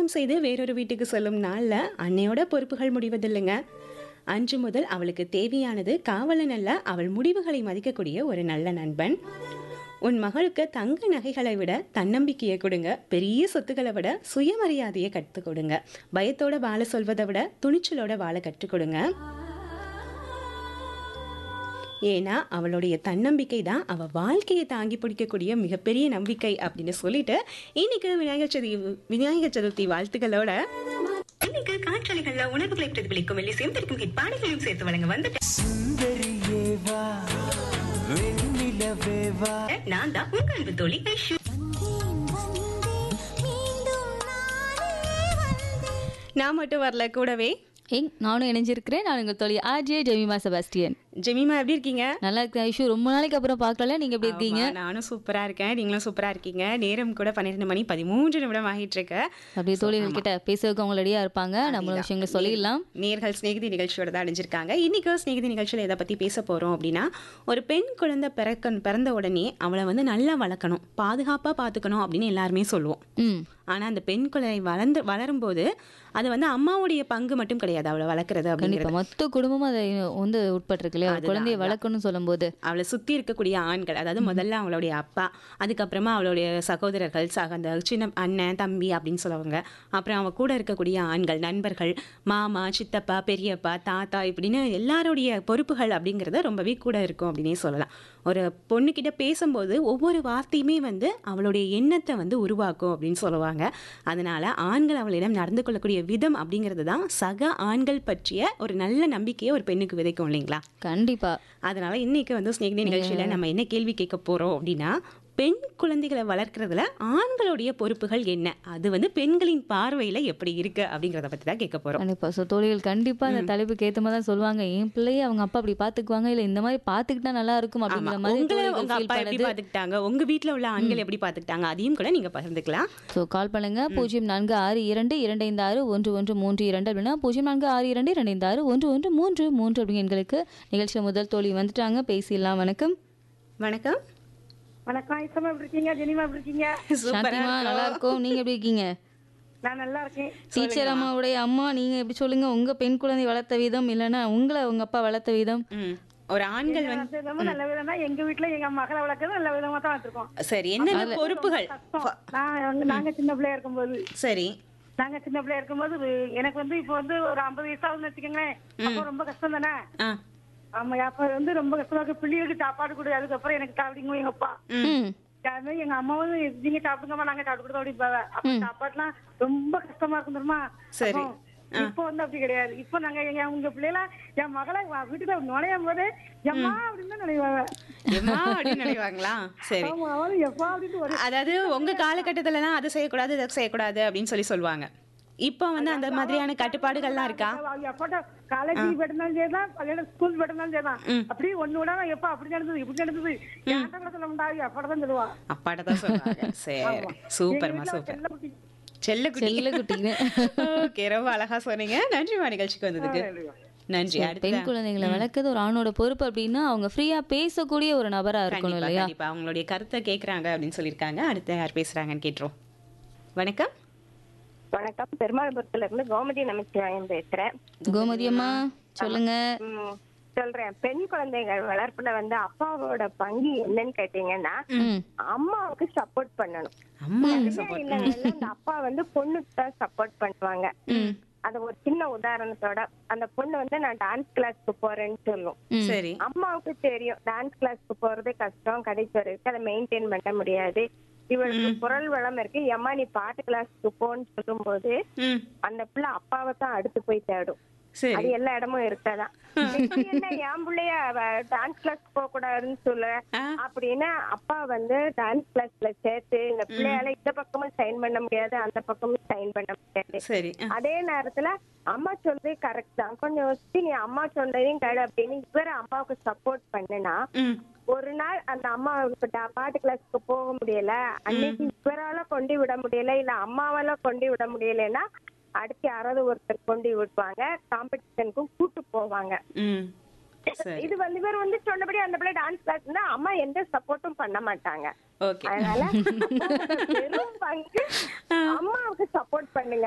திருமணம் செய்து வேறொரு வீட்டுக்கு செல்லும் நாள்ல அன்னையோட பொறுப்புகள் முடிவதில்லைங்க அன்று முதல் அவளுக்கு தேவையானது காவலன் அல்ல அவள் முடிவுகளை மதிக்கக்கூடிய ஒரு நல்ல நண்பன் உன் மகளுக்கு தங்க நகைகளை விட தன்னம்பிக்கையை கொடுங்க பெரிய சொத்துக்களை விட சுயமரியாதையை கற்றுக் கொடுங்க பயத்தோட வாழ சொல்வதை விட துணிச்சலோட வாழ கற்றுக் கொடுங்க ஏன்னா அவளுடைய தன்னம்பிக்கை தான் அவள் வாழ்க்கையை தாங்கி பிடிக்கக்கூடிய மிகப்பெரிய நம்பிக்கை அப்படின்னு சொல்லிட்டு இன்னைக்கு விநாயகர் சதுர்த்தி விநாயகர் சதுர்த்தி வாழ்த்துக்களோட இன்னைக்கு காற்றலைகள்ல உணர்வுகளை பிரதிபலிக்கும் மெல்லிசையும் திருக்கும் ஹிட் பாடல்களையும் சேர்த்து வழங்க வந்துட்டு சுந்தரியே வா வெண்ணிலவே வா நான் தான் உங்க அன்பு தோழி ஐஷு நான் மட்டும் வரல கூடவே ஏங் நானும் இணைஞ்சிருக்கிறேன் நான் உங்கள் தோழி ஆர்ஜே ஜெமிமா செபாஸ்டியன் ஜெமிமா எப்படி இருக்கீங்க நல்லா இருக்கேன் ஐஷு ரொம்ப நாளைக்கு அப்புறம் பார்க்கல நீங்க எப்படி இருக்கீங்க ஆமா, நானும் சூப்பரா இருக்கேன் நீங்களும் சூப்பரா இருக்கீங்க நேரம் கூட பன்னிரெண்டு மணி பதிமூன்று நிமிடம் ஆகிட்டு இருக்கு அப்படியே தோழிகள் கிட்ட பேசுறதுக்கு அவங்க ரெடியா இருப்பாங்க நம்மளும் விஷயங்களை சொல்லிடலாம் நேர்கள் ஸ்நேகிதி நிகழ்ச்சியோட தான் அடைஞ்சிருக்காங்க இன்னைக்கு ஸ்நேகிதி நிகழ்ச்சியில் எதை பற்றி பேச போகிறோம் அப்படின்னா ஒரு பெண் குழந்தை பிறக்க பிறந்த உடனே அவளை வந்து நல்லா வளர்க்கணும் பாதுகாப்பாக பார்த்துக்கணும் அப்படின்னு எல்லாருமே சொல்லுவோம் ம் ஆனால் அந்த பெண் குழந்தை வளர்ந்து வளரும்போது அது வந்து அம்மாவுடைய பங்கு மட்டும் கிடையாது அவளை வளர்க்குறது அப்படிங்கிறது கண்டிப்பா மொத்த குடும்பமும் அதை வந்து உட்பட்டிருக்கு இல்லையா ஒரு குழந்தைய வளர்க்கணும்னு சொல்லும்போது அவளை சுற்றி இருக்கக்கூடிய ஆண்கள் அதாவது முதல்ல அவளுடைய அப்பா அதுக்கப்புறமா அவளுடைய சகோதரர்கள் சக அந்த சின்ன அண்ணன் தம்பி அப்படின்னு சொல்லுவாங்க அப்புறம் அவ கூட இருக்கக்கூடிய ஆண்கள் நண்பர்கள் மாமா சித்தப்பா பெரியப்பா தாத்தா இப்படின்னு எல்லாருடைய பொறுப்புகள் அப்படிங்கிறது ரொம்பவே கூட இருக்கும் அப்படின்னே சொல்லலாம் ஒரு பொண்ணுக்கிட்ட பேசும்போது ஒவ்வொரு வார்த்தையுமே வந்து அவளுடைய எண்ணத்தை வந்து உருவாக்கும் அப்படின்னு சொல்லுவாங்க அதனால ஆண்கள் அவளிடம் நடந்து கொள்ளக்கூடிய விதம் அப்படிங்கிறது தான் சக ஆண்கள் பற்றிய ஒரு நல்ல நம்பிக்கையை ஒரு பெண்ணுக்கு விதைக்கும் இல்லைங்களா கண்டிப்பா அதனால இன்னைக்கு வந்து ஸ்நேகிதி நிகழ்ச்சியில நம்ம என்ன கேள்வி கேட்க போறோம் அப்படின்னா பெண் குழந்தைகளை வளர்க்கறதுல ஆண்களுடைய பொறுப்புகள் என்ன அது வந்து பெண்களின் பார்வையில எப்படி இருக்கு அப்படிங்கறத பத்தி தான் கேட்க போறோம் கண்டிப்பா ஸோ தோழிகள் கண்டிப்பா அந்த தலைப்புக்கு ஏத்த மாதிரி தான் சொல்லுவாங்க என் பிள்ளைய அவங்க அப்பா அப்படி பாத்துக்குவாங்க இல்ல இந்த மாதிரி பாத்துக்கிட்டா நல்லா இருக்கும் ஆமா அப்படிங்கிற மாதிரி உங்களை தோழிகள் உங்க feel அப்பா எப்படி பண்ணது பாத்துக்கிட்டாங்க உங்க வீட்ல உள்ள ஆண்கள் எப்படி பாத்துக்கிட்டாங்க அதையும் கூட நீங்க பகிர்ந்துக்கலாம் ஸோ கால் பண்ணுங்க பூஜ்ஜியம் நான்கு ஆறு இரண்டு இரண்டு ஐந்து ஆறு ஒன்று ஒன்று மூன்று இரண்டு அப்படின்னா பூஜ்ஜியம் நான்கு ஆறு இரண்டு இரண்டு ஐந்து ஆறு ஒன்று ஒன்று மூன்று மூன்று அப்படிங்க எங்களுக்கு நிகழ்ச்சியில் முதல் தோழி வந்துட்டாங்க பேசிடலாம் வணக்கம் வணக்கம் வணக்கம் ஐசமா எப்படி இருக்கீங்க ஜெனிமா எப்படி இருக்கீங்க சாந்திமா நல்லா இருக்கும் நீங்க எப்படி இருக்கீங்க நான் நல்லா இருக்கேன் டீச்சர் அம்மாவுடைய அம்மா நீங்க எப்படி சொல்லுங்க உங்க பெண் குழந்தை வளர்த்த விதம் இல்லைன்னா உங்களை உங்க அப்பா வளர்த்த விதம் ம். ஒரு ஆண்கள் வந்து அது ரொம்ப நல்ல விதம் தான் எங்க வீட்டுல எங்க மகளை வளர்க்கறது நல்ல விதமா தான் வச்சிருக்கோம் சரி என்னென்ன பொறுப்புகள் கஷ்டம். நான் வந்து- நாங்க சின்ன பிள்ளையா இருக்கும்போது சரி நாங்க சின்ன பிள்ளையா இருக்கும்போது இது- எனக்கு வந்து இப்போ வந்து ஒரு ஐம்பது வயசாகுதுன்னு வச்சுக்கோங்களேன் அப்போ ரொம்ப கஷ்டம் தானே ஆ ஆமா அப்ப வந்து ரொம்ப கஷ்டமா இருக்கு பிள்ளைகளுக்கு சாப்பாடு கொடு அதுக்கப்புறம் எனக்கு சாப்பிடுங்க எங்க அப்பா ம் அது மாதிரி எங்க அம்மாவும் நீங்க சாப்பிடுங்கம்மா நாங்க சாப்பிட்டு கொடுத்தோம் அப்படிப்பாங்க அப்ப சாப்பாடுலாம் ரொம்ப கஷ்டமா இருக்கும் தெரியுமா சரி. அப்போ இப்போ வந்து அப்படி கிடையாது இப்போ நாங்க எங்க உங்க பிள்ளைல என் மகளை வ- வீட்டுல நுழையும் போது எம்மா அப்படின்னு தான் நினைவாங்க எம்மா அப்படின்னு நினைவாங்களா சரி ஆமா அவளும் எப்பா அப்படின்னு ஒரு அதாவது உங்க காலகட்டத்துலலாம் அதை செய்யக்கூடாது இதை செய்யக்கூடாது அப்படின்னு சொல்லி சொல்லுவாங்க இப்போ வந்து அந்த மாதிரியான கட்டுப்பாடுகள்லாம் இருக்கா எப்பட்ட காலேஜ் போயிருந்தாலும் சரிதான் பள்ளியில ஸ்கூல் போயிருந்தாலும் சரிதான் அப்படியே ஒண்ணு விடாம எப்ப அப்படி நடந்தது இப்படி நடந்தது யார்கிட்ட கூட சொல்ல முடியாது எப்பட தான் சொல்லுவா அப்பாட்ட தான் சொல்லுவாங்க சரி சூப்பர்மா சூப்பர் செல்லக்குட்டி. செல்லக்குட்டி செல்ல குட்டிங்க ஓகே ரொம்ப அழகா சொன்னீங்க நன்றிமா நிகழ்ச்சிக்கு வந்ததுக்கு நன்றி அடுத்த பெண் குழந்தைகளை வளர்க்கறது ஒரு ஆணோட பொறுப்பு அப்படின்னா அவங்க ஃப்ரீயா பேசக்கூடிய ஒரு நபரா இருக்கணும் கண்டிப்பா இல்லையா கண்டிப்பா அவங்களுடைய கருத்தை கேக்குறாங்க அப்படின்னு சொல்லியிருக்காங்க அடுத்து யார் பேசுறாங்கன்னு கேட்டுரும் வணக்கம் வணக்கம் பெருமாள்புரத்துல இருந்து கோமதி நமச்சிவாயம் பேசுறேன் கோமதி அம்மா சொல்லுங்க ம், சொல்றேன் பெண் குழந்தைகள் வளர்ப்புல வந்து அப்பாவோட பங்கு என்னன்னு கேட்டீங்கன்னா ம் அம்மாவுக்கு சப்போர்ட் பண்ணணும் அம்மா நிறைய இல்லங்கள்ல அந்த அப்பா வந்து பொண்ணுக்கு தான் சப்போர்ட் பண்ணுவாங்க அது ஒரு சின்ன உதாரணத்தோட அந்த பொண்ணு வந்து நான் டான்ஸ் கிளாஸ்க்கு போறேன்னு சொல்லும் சரி அம்மாவுக்கு தெரியும் டான்ஸ் கிளாஸ்க்கு போறது கஷ்டம் கடைசி வரைக்கும் அதை மெயின்டைன் பண்ண முடியாது இவளுக்கு குரல் வளம் இருக்கு ஏம்மா நீ பாட்டு கிளாஸ்க்கு போன்னு சொல்லும்போது ம் அந்த பிள்ளை அப்பாவை தான் அடுத்து போய் தேடும் சரி அது எல்லா இடமும் இருக்கதான் இப்ப என்ன என் பிள்ளைய டான்ஸ் கிளாஸ் போக கூடாதுன்னு சொல்லு ஆ. அப்படின்னு அப்பா வந்து டான்ஸ் கிளாஸ்ல சேர்த்து இந்த பிள்ளையால இந்த பக்கமும் சைன் பண்ண முடியாது அந்த பக்கமும் சைன் பண்ண முடியாது சரி ஆ, அதே நேரத்துல அம்மா சொல்றதே கரெக்ட் தான் கொஞ்சம் யோசிச்சு நீ அம்மா சொன்னதையும் கேடு அப்படின்னு இவர அம்மாவுக்கு சப்போர்ட் பண்ணுனா ம் ஒரு நாள் அந்த அம்மா இப்ப டா- பாட்டு கிளாஸ்க்கு போக முடியல அன்னைக்கு இவரால கொண்டு விட முடியல இல்ல அம்மாவால கொண்டு விட முடியலன்னா அடுத்து யாராவது ஒருத்தர் கொண்டு விடுவாங்க காம்படிஷனுக்கும் கூட்டு போவாங்க ம் சரி இது வந்து இவர் வந்து சொன்னபடி அந்த பிள்ளை டான்ஸ் கிளாஸ் அம்மா எந்த சப்போர்ட்டும் பண்ண மாட்டாங்க ஓகே அதனால பெரும் பங்கு அம்மாவுக்கு சப்போர்ட் பண்ணுங்க